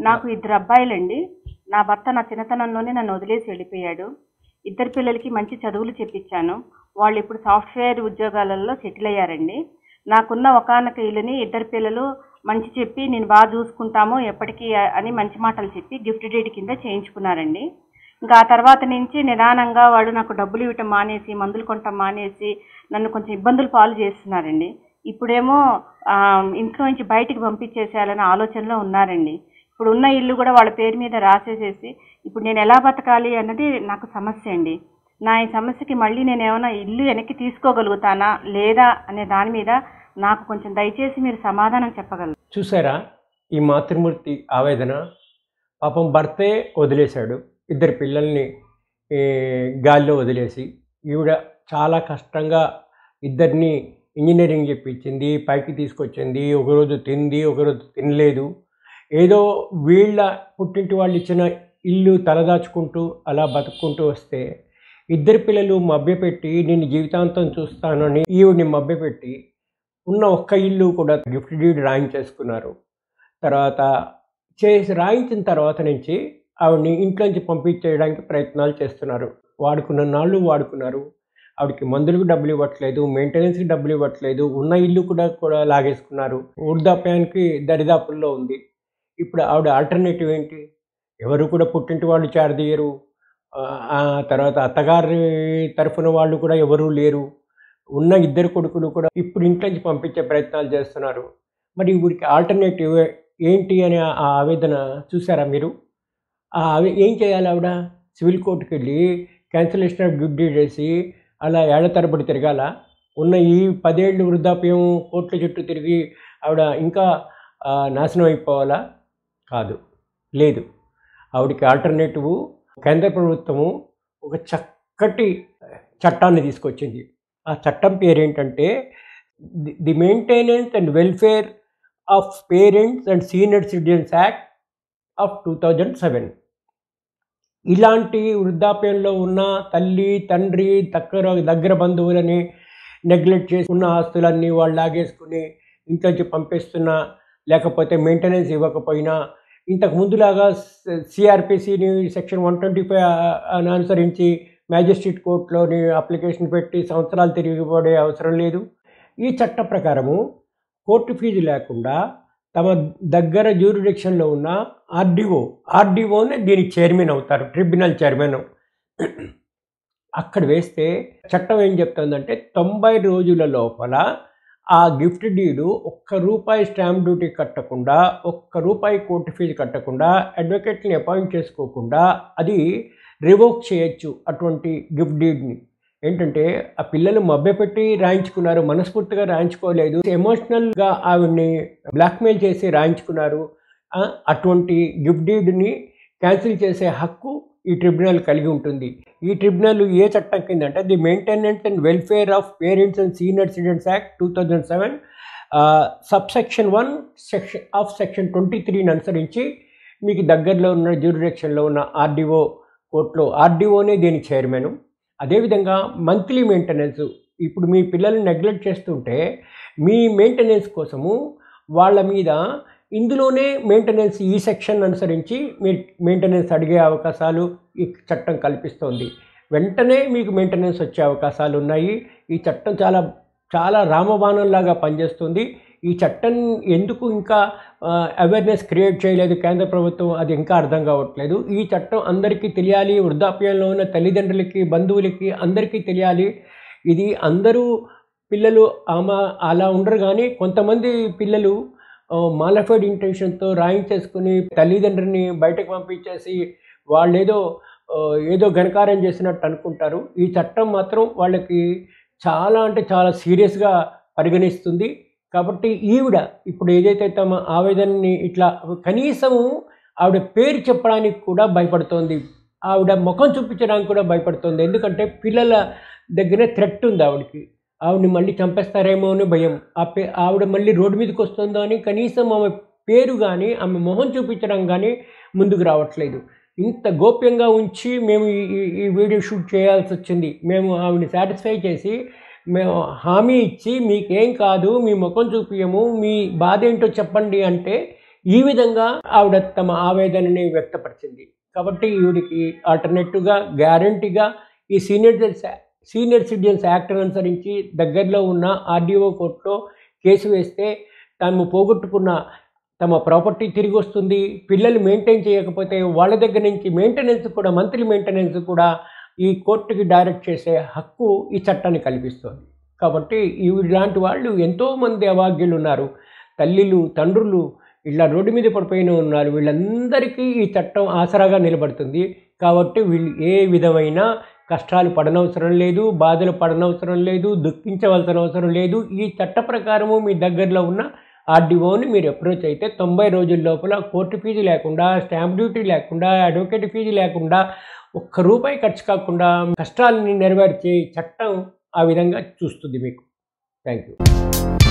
నాకు ఇద్దరు అబ్బాయిలండి నా భర్త నా చిన్నతనంలోనే నన్ను వదిలేసి వెళ్ళిపోయాడు ఇద్దరు పిల్లలకి మంచి చదువులు చెప్పించాను వాళ్ళు ఇప్పుడు సాఫ్ట్వేర్ ఉద్యోగాలలో సెటిల్ అయ్యారండి నాకున్న ఒకానొక ఇల్లుని ఇద్దరు పిల్లలు మంచి చెప్పి నేను బాగా చూసుకుంటాము ఎప్పటికీ అని మంచి మాటలు చెప్పి గిఫ్ట్ డేట్ కింద చేయించుకున్నారండి ఇంకా ఆ తర్వాత నుంచి నిదానంగా వాడు నాకు డబ్బులు ఇవ్వటం మానేసి మందులు కొనటం మానేసి నన్ను కొంచెం ఇబ్బందులు పాలు చేస్తున్నారండి ఇప్పుడేమో ఆ, ఇంట్లో నుంచి బయటికి పంపించేసేయాలనే ఆలోచనలో ఉన్నారండి ఇప్పుడు ఉన్న ఇల్లు కూడా వాళ్ళ పేరు మీద రాసేసేసి ఇప్పుడు నేను ఎలా బతకాలి అన్నది నాకు సమస్య అండి నా ఈ సమస్యకి మళ్ళీ నేను ఏమైనా ఇల్లు వెనక్కి తీసుకోగలుగుతానా లేదా అనే దాని మీద నాకు కొంచెం దయచేసి మీరు సమాధానం చెప్పగలరు చూసారా ఈ మాతృమూర్తి ఆవేదన పాపం భర్తే వదిలేశాడు ఇద్దరు పిల్లల్ని ఏ, గాల్లో వదిలేసి ఈవిడ చాలా కష్టంగా ఇద్దరిని ఇంజనీరింగ్ చెప్పించింది పైకి తీసుకొచ్చింది ఒకరోజు తింది ఒకరోజు తినలేదు ఏదో వీళ్ళ పుట్టింటి వాళ్ళు ఇచ్చిన ఇల్లు తలదాచుకుంటూ అలా బతుక్కుంటూ వస్తే ఇద్దరు పిల్లలు మభ్యపెట్టి నేను జీవితాంతం చూస్తానని ఈవిడిని మభ్యపెట్టి ఉన్న ఒక్క ఇల్లు కూడా గిఫ్ట్ డీడ్ రాయించేసుకున్నారు తర్వాత చేసి రాయించిన తర్వాత నుంచి ఆవిడని ఇంట్లోంచి పంపించేయడానికి ప్రయత్నాలు చేస్తున్నారు వాడుకున్న నాళ్ళు వాడుకున్నారు ఆవిడకి మందులకు డబ్బులు ఇవ్వట్లేదు మెయింటెనెన్స్కి డబ్బులు ఇవ్వట్లేదు ఉన్న ఇల్లు కూడా కూడా లాగేసుకున్నారు వృద్ధాప్యానికి దరిదాపుల్లో ఉంది ఇప్పుడు ఆవిడ ఆల్టర్నేటివ్ ఏంటి ఎవరు కూడా పుట్టింటి వాళ్ళు చేరదీయరు ఆ, ఆ తర్వాత అత్తగారి తరఫున వాళ్ళు కూడా ఎవరూ లేరు ఉన్న ఇద్దరు కొడుకులు కూడా ఇప్పుడు ఇంట్లోంచి పంపించే ప్రయత్నాలు చేస్తున్నారు మరి వీరికి ఆల్టర్నేటివ్ ఏంటి అనే ఆ ఆవేదన చూసారా మీరు ఆ ఆవే- ఏం చేయాలి ఆవిడ సివిల్ కోర్టుకి వెళ్ళి క్యాన్సిలేషన్ ఆఫ్ డ్యూటీ చేసి అలా ఏళ్ల తరబడి తిరగాల ఉన్న ఈ పదేళ్ళు వృద్ధాప్యం కోర్టుల చుట్టూ తిరిగి ఆవిడ ఇంకా ఆ, నాశనం అయిపోవాలా కాదు లేదు ఆవిడకి ఆల్టర్నేటివ్ కేంద్ర ప్రభుత్వము ఒక చక్కటి చట్టాన్ని తీసుకొచ్చింది ఆ చట్టం పేరు ఏంటంటే the- the maintenance and welfare of parents and senior citizens act of two thousand seven ఇలాంటి వృద్ధాప్యంలో ఉన్న తల్లి తండ్రి దగ్గర దగ్గర బంధువులని నెగ్లెక్ట్ చేసి ఉన్న ఆస్తులన్నీ వాళ్ళు లాగేసుకుని ఇంట్లోంచి పంపిస్తున్నా లేకపోతే మెయింటెనెన్స్ ఇవ్వకపోయినా ఇంతకు ముందులాగా సిఆర్పిసిని సెక్షన్ వన్ ట్వంటీ ఫైవ్ అనుసరించి మ్యాజిస్ట్రేట్ కోర్టులోని అప్లికేషన్ పెట్టి సంవత్సరాలు తిరిగిపడే అవసరం లేదు ఈ చట్ట ప్రకారము కోర్టు ఫీజు లేకుండా తమ దగ్గర జ్యూరిడిక్షన్లో ఉన్న ఆర్డీఓ ఆర్డీఓనే దీనికి చైర్మన్ అవుతారు ట్రిబ్యునల్ చైర్మన్ అక్కడ వేస్తే చట్టం ఏం చెప్తుందంటే తొంభై రోజుల లోపల ఆ గిఫ్ట్ డీడు ఒక్క రూపాయి స్టాంప్ డ్యూటీ కట్టకుండా ఒక్క రూపాయి కోర్టు ఫీజు కట్టకుండా అడ్వకేట్ని అపాయింట్ చేసుకోకుండా అది రివోక్ చేయొచ్చు అటువంటి గిఫ్ట్ డీడ్ని ఏంటంటే ఆ పిల్లలు మభ్యపెట్టి రాయించుకున్నారు మనస్ఫూర్తిగా రాయించుకోలేదు ఎమోషనల్గా ఆవిడ్ని బ్లాక్మెయిల్ చేసి రాయించుకున్నారు ఆ, అటువంటి గిఫ్ట్ డీడ్ని క్యాన్సిల్ చేసే హక్కు ఈ ట్రిబ్యునల్ కలిగి ఉంటుంది ఈ ట్రిబ్యునల్ ఏ చట్టం కింద అంటే the maintenance and welfare of parents and senior citizens act two thousand seven subsection one section of section twenty త్రీని అనుసరించి మీకు దగ్గరలో ఉన్న జ్యూరిడక్షన్లో ఉన్న ఆర్డీఓ కోర్టులో ఆర్డీఓనే దీని చైర్మన్ అదేవిధంగా మంత్లీ మెయింటెనెన్స్ ఇప్పుడు మీ పిల్లల్ని నెగ్లెక్ట్ చేస్తుంటే మీ మెయింటెనెన్స్ కోసము వాళ్ళ మీద ఇందులోనే మెయింటెనెన్స్ ఈ సెక్షన్ అనుసరించి మీరు మెయింటెనెన్స్ అడిగే అవకాశాలు ఈ చట్టం కల్పిస్తోంది వెంటనే మీకు మెయింటెనెన్స్ వచ్చే అవకాశాలు ఉన్నాయి ఈ చట్టం చాలా చాలా రామబాణంలాగా పనిచేస్తుంది ఈ చట్టం ఎందుకు ఇంకా అవేర్నెస్ క్రియేట్ చేయలేదు కేంద్ర ప్రభుత్వం అది ఇంకా అర్థం కావట్లేదు ఈ చట్టం అందరికీ తెలియాలి వృద్ధాప్యంలో ఉన్న తల్లిదండ్రులకి బంధువులకి అందరికీ తెలియాలి ఇది అందరూ పిల్లలు ఆమె అలా ఉండరు కానీ కొంతమంది పిల్లలు మాలఫైడ్ ఇంటెన్షన్తో రాయించేసుకుని తల్లిదండ్రుని బయటకు పంపించేసి వాళ్ళు ఏదో ఆ, ఏదో ఘనకార్యం చేసినట్టు అనుకుంటారు ఈ చట్టం మాత్రం వాళ్ళకి చాలా అంటే చాలా సీరియస్గా పరిగణిస్తుంది కాబట్టి ఈవిడ ఇప్పుడు ఏదైతే తమ ఆవేదనని ఇట్లా కనీసము ఆవిడ పేరు చెప్పడానికి కూడా భయపడుతోంది ఆవిడ ముఖం చూపించడానికి కూడా భయపడుతోంది ఎందుకంటే పిల్లల దగ్గర థ్రెట్ ఉంది ఆవిడకి ఆవిడని మళ్ళీ చంపేస్తారేమో అని భయం ఆ పే ఆవిడ మళ్ళీ రోడ్డు మీదకి వస్తుందో అని కనీసం ఆమె పేరు కానీ ఆమె మొహం చూపించడం కానీ ముందుకు రావట్లేదు ఇంత గోప్యంగా ఉంచి మేము ఈ ఈ- ఈ వీడియో షూట్ చేయాల్సి వచ్చింది మేము ఆవిడని సాటిస్ఫై చేసి మేము హామీ ఇచ్చి మీకేం కాదు మీ ముఖం చూపించము మీ బాధ ఏంటో చెప్పండి అంటే ఈ విధంగా ఆవిడ తమ ఆవేదనని వ్యక్తపరిచింది కాబట్టి ఈవిడికి ఆల్టర్నేటివ్గా గ్యారంటీగా ఈ సీనియర్ సీనియర్ సిటిజన్స్ యాక్ట్ని అనుసరించి దగ్గరలో ఉన్న ఆర్డీఓ కోర్టులో కేసు వేస్తే తాము పోగొట్టుకున్న తమ ప్రాపర్టీ తిరిగి వస్తుంది పిల్లలు మెయింటైన్ చేయకపోతే వాళ్ళ దగ్గర నుంచి మెయింటెనెన్స్ కూడా మంత్లీ మెయింటెనెన్స్ కూడా ఈ కోర్టుకి డైరెక్ట్ చేసే హక్కు ఈ చట్టాన్ని కల్పిస్తుంది కాబట్టి ఇలాంటి వాళ్ళు ఎంతోమంది అభాగ్యులు ఉన్నారు తల్లిలు తండ్రులు ఇలా రోడ్డు మీద పడిపోయిన ఉన్నారు వీళ్ళందరికీ ఈ చట్టం ఆసరాగా నిలబడుతుంది కాబట్టి వీళ్ళు ఏ విధమైన కష్టాలు పడనవసరం లేదు బాధలు పడనవసరం లేదు దుఃఖించవలసిన అవసరం లేదు ఈ చట్ట ప్రకారము మీ దగ్గరలో ఉన్న ఆర్డీఓని మీరు అప్రోచ్ అయితే తొంభై రోజుల లోపల కోర్టు ఫీజు లేకుండా స్టాంప్ డ్యూటీ లేకుండా అడ్వకేట్ ఫీజు లేకుండా ఒక్క రూపాయి ఖర్చు కాకుండా కష్టాలని నెరవేర్చే చట్టం ఆ విధంగా చూస్తుంది మీకు థ్యాంక్ యూ